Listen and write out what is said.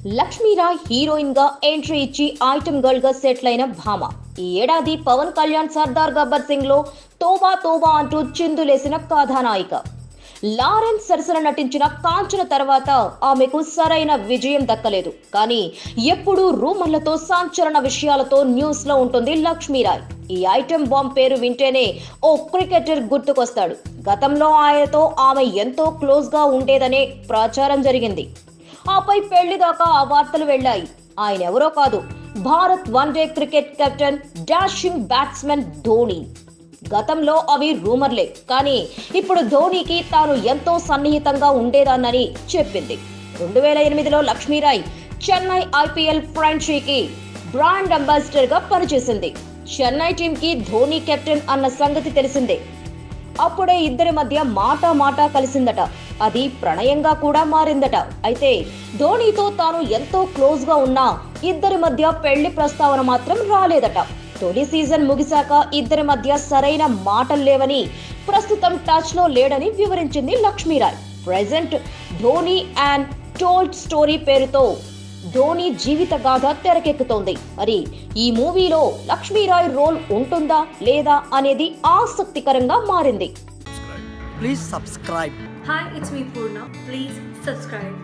Lakshmi Rai heroine గా entry ఇచ్చి item girl గా సెటిల్ అయిన భామ ఈ ఏడాది పవన్ కళ్యాణ్ సర్దార్ గబ్బర్ సింగ్ లో తోబా తోబా అంటూ చిందులేసిన కథానాయిక లారెన్స్ సరసన నటించిన కాంచన తర్వాత ఆమెకు సరైన విజయం దక్కలేదు కానీ ఎప్పుడూ రూమర్లతో సంచలన విషయాలతో న్యూస్ లో ఉంటుంది లక్ష్మీరాయ్ ఈ ఐటెం బాంబ్ పేరు వింటేనే ఓ క్రికెటర్ గుర్తుకొస్తాడు గతంలో ఆయనతో ఆమె ఎంతో క్లోజ్ గా ఉండేదనే ప్రచారం జరిగింది ఆపై పెళ్లి దాకా ఆ వార్తలు వెళ్ళాయి ఆయన ఎవరో కాదు Bharat one day cricket captain dashing batsmen Dhoni గతంలో అవి రూమర్లే కానీ ఇప్పుడు ధోనికి తాను ఎంతో సన్నిహితంగా ఉండేదాన్నని చెప్పింది రెండు వేల ఎనిమిదిలో Lakshmi Rai Chennai IPL ఫ్రాంచైజీకి brand ambassador గా పనిచేసింది చెన్నై టీం కి ధోని కెప్టెన్ అన్న సంగతి తెలిసిందే అప్పుడే ఇద్దరి మధ్య మాట మాట కలిసిందట అది ప్రణయంగా కూడా మారిందట అయితే ధోనితో తాను ఎంతో క్లోజ్ గా ఉన్నా ఇద్దరి మధ్య పెళ్లి ప్రస్తావన మాత్రం రాలేదట తొలి సీజన్ ముగిశాక ఇద్దరి మధ్య సరైన మాటలు లేవని ప్రస్తుతం టచ్ లో లేడని వివరించింది Lakshmi Rai present Dhoni and told story పేరుతో ధోని జీవిత గాథ తెరకెక్కుతోంది మరి ఈ మూవీలో లక్ష్మీరాయ్ రోల్ ఉంటుందా లేదా అనేది ఆసక్తికరంగా మారింది Please subscribe. Hi, it's me Purna. Please subscribe.